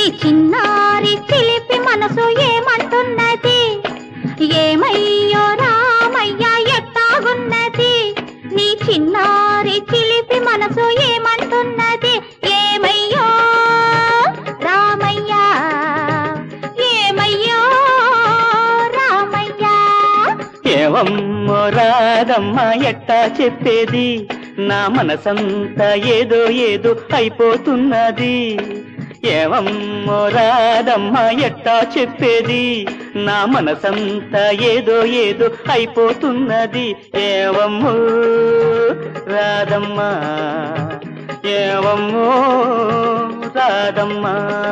చిన్నారి చిలిపి మనసు ఏమంటున్నది ఏమయ్యో రామయ్య ఎట్టాగున్నది నీ చిన్నారి చిలిపి మనసు ఏమంటున్నది ఏమయ్యో రామయ్య ఏమయ్యో రామయ్య ఏవమ్మో రాదమ్మ ఎట్టా చెప్పేది నా మనసంతా ఏదో ఏదో అయిపోతున్నది ఏవమ్మో రాదమ్మ ఎట్టా చెప్పేది నా మనసంతా ఏదో ఏదో అయిపోతున్నది ఏవమ్మో రాదమ్మా ఏవమ్మో రాదమ్మా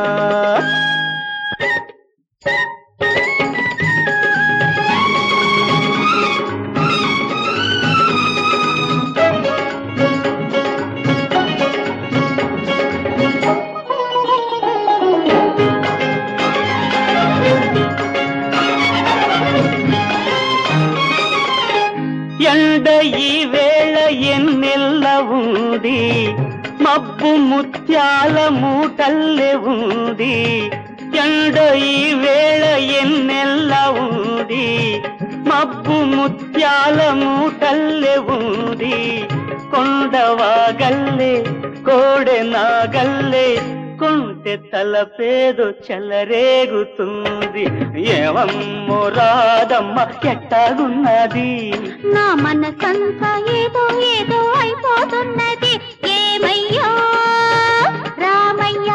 ఎండ ఈ వేళ ఎన్నెల్ల ఉంది మబ్బు ముత్యాల మూటల్లే ఉంది ఎండ ఈ వేళ ఎన్నెల్ల ఉంది మబ్బు ముత్యాల మూటల్లే ఉంది కొండవాగల్లే కోడె నాగల్లే కొంటె తలపేదో చెలరేగుతుంది ఏవమ్మో రాదమ్మ ఎట్టాగున్నది నా మనసంతా ఏదో ఏదో అయిపోతున్నది ఏమయ్యో రామయ్య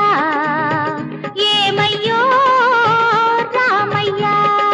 ఏమయ్యో రామయ్య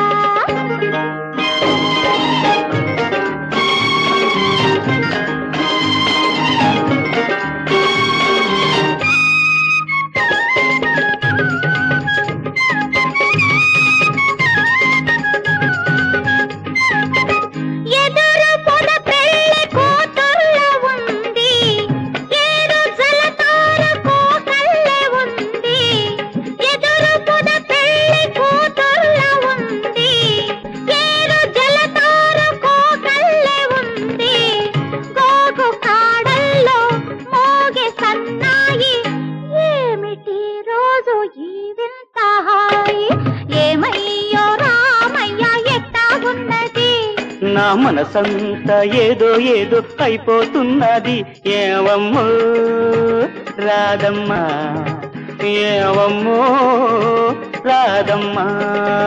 ఎదురు పొద పెళ్లి కూతుర్ల ఉంది ఏరు జలతార కోకల్లె ఉంది ఎదురు పొద పెళ్లి కూతుర్ల ఉంది ఏరు జలతార కోకల్లె ఉంది గోగు కాడల్లో మోగే సన్నాయి ఏమిటి రోజు ఈ వింత హాయి ఏమయ్యో రామయ్య ఎట్టాగున్నది నా మనసంతా ఏదో ఏదో అయిపోతున్నది ఏవమ్మో రాదమ్మా ఏవమ్మో రాదమ్మా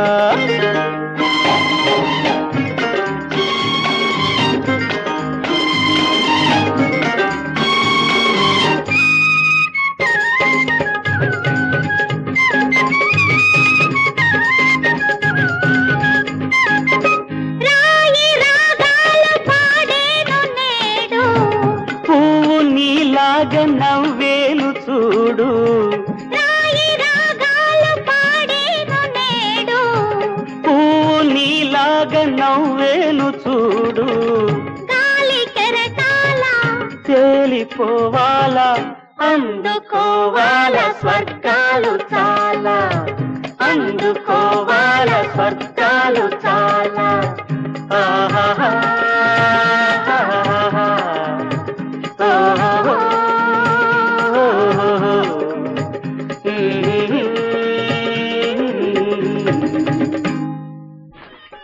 రాయి రాగాలు పాడేను నేడు పువ్వు నీలాగా నవ్వేను చూడు రాయి రాగాలు పాడేను నేడు పువ్వు నీలాగా నవ్వేను చూడు గాలి కెరటాల తేలిపోవాలా అందుకోవాల స్వర్గాలు చాలా అందుకోవాల స్వర్గాలు చాలా ఆహా